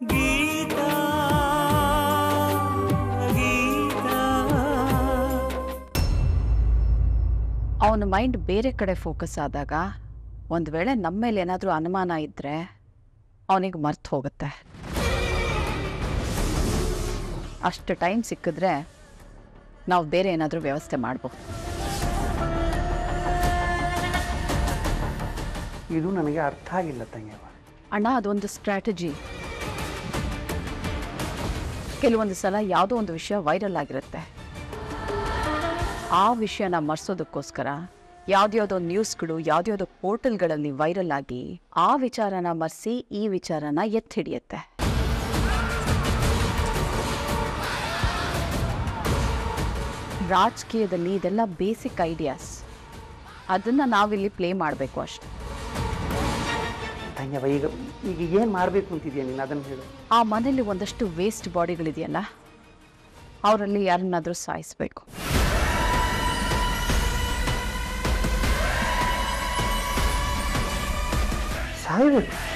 ಗೀತಾ ಗೀತಾ ಅವನ ಮೈಂಡ್ ಬೇರೆ ಕಡೆ ಫೋಕಸ್ ಆದಾಗ ಒಂದು ವೇಳೆ ನಮ್ಮ ಮೇಲೆ ಏನಾದರೂ ಅನುಮಾನ ಇದ್ದರೆ ಅವನಿಗೆ ಮರ್ತು ಹೋಗುತ್ತೆ ಅಷ್ಟು ಟೈಮ್ ಸಿಕ್ಕಿದ್ರೆ ನಾವು ಬೇರೆ ಏನಾದರೂ ವ್ಯವಸ್ಥೆ ಮಾಡ್ಬೋದು ಇದು ನನಗೆ ಅರ್ಥ ಆಗಿಲ್ಲ ತಂಗಿಯವ ಅಣ್ಣ ಅದೊಂದು ಸ್ಟ್ರಾಟಜಿ ಕೆಲವೊಂದು ಸಲ ಯಾವುದೋ ಒಂದು ವಿಷಯ ವೈರಲ್ ಆಗಿರುತ್ತೆ ಆ ವಿಷಯನ ಮರ್ಸೋದಕ್ಕೋಸ್ಕರ ಯಾವ್ದ್ಯಾವುದೋ ನ್ಯೂಸ್ಗಳು ಯಾವ್ದ್ಯಾವುದೋ ಪೋರ್ಟಲ್ಗಳಲ್ಲಿ ವೈರಲ್ ಆಗಿ ಆ ವಿಚಾರನ ಮರೆಸಿ ಈ ವಿಚಾರನ ಎತ್ತಿ ಹಿಡಿಯುತ್ತೆ ರಾಜಕೀಯದಲ್ಲಿ ಇದೆಲ್ಲ ಬೇಸಿಕ್ ಐಡಿಯಾಸ್ ಅದನ್ನು ನಾವಿಲ್ಲಿ ಪ್ಲೇ ಮಾಡಬೇಕು ಅಷ್ಟೆ ತಂಗಿಯವ ಈಗ ಈಗ ಏನು ಮಾಡಬೇಕು ಅಂತಿದ್ಯಾ ನೀನು ಅದನ್ನು ಹೇಳು ಆ ಮನೇಲಿ ಒಂದಷ್ಟು ವೇಸ್ಟ್ ಬಾಡಿಗಳಿದೆಯಲ್ಲ ಅವರಲ್ಲಿ ಯಾರನ್ನಾದರೂ ಸಾಯಿಸಬೇಕು ಸಾಯ್ಬೇಕು